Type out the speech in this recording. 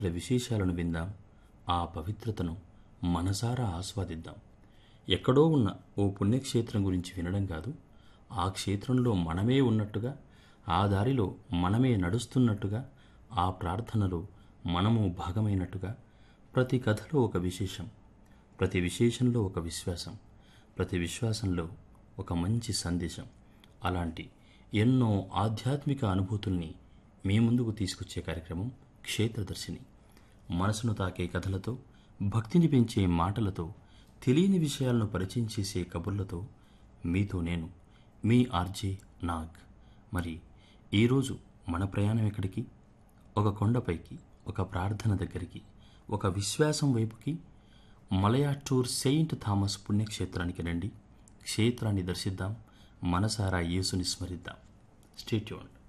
విశేషాలను విందాం ఆ పవిత్రతను మనసారా ఆస్వాదిద్దాం ఎక్కడో ఉన్న ఓ పుణ్యక్షేత్రం గురించి వినడం కాదు ఆ క్షేత్రంలో మనమే ఉన్నట్టుగా ఆ దారిలో మనమే నడుస్తున్నట్టుగా ఆ ప్రార్థనలో మనము భాగమైనట్టుగా ప్రతి కథలో ఒక విశేషం ప్రతి విశేషంలో ఒక విశ్వాసం ప్రతి విశ్వాసంలో ఒక మంచి సందేశం అలాంటి ఎన్నో ఆధ్యాత్మిక అనుభూతుల్ని మీ ముందుకు తీసుకొచ్చే కార్యక్రమం క్షేత్రదర్శిని మనసును తాకే కథలతో భక్తిని పెంచే మాటలతో తెలియని విషయాలను పరిచయం చేసే కబుర్లతో మీతో నేను మీ ఆర్జే నాగ్ మరి ఈరోజు మన ప్రయాణం ఎక్కడికి ఒక కొండపైకి ఒక ప్రార్థన దగ్గరికి ఒక విశ్వాసం వైపుకి మలయాటూర్ సెయింట్ థామస్ పుణ్యక్షేత్రానికి రండి క్షేత్రాన్ని దర్శిద్దాం మనసారా యేసుని స్మరిద్దాం స్టేట్యూన్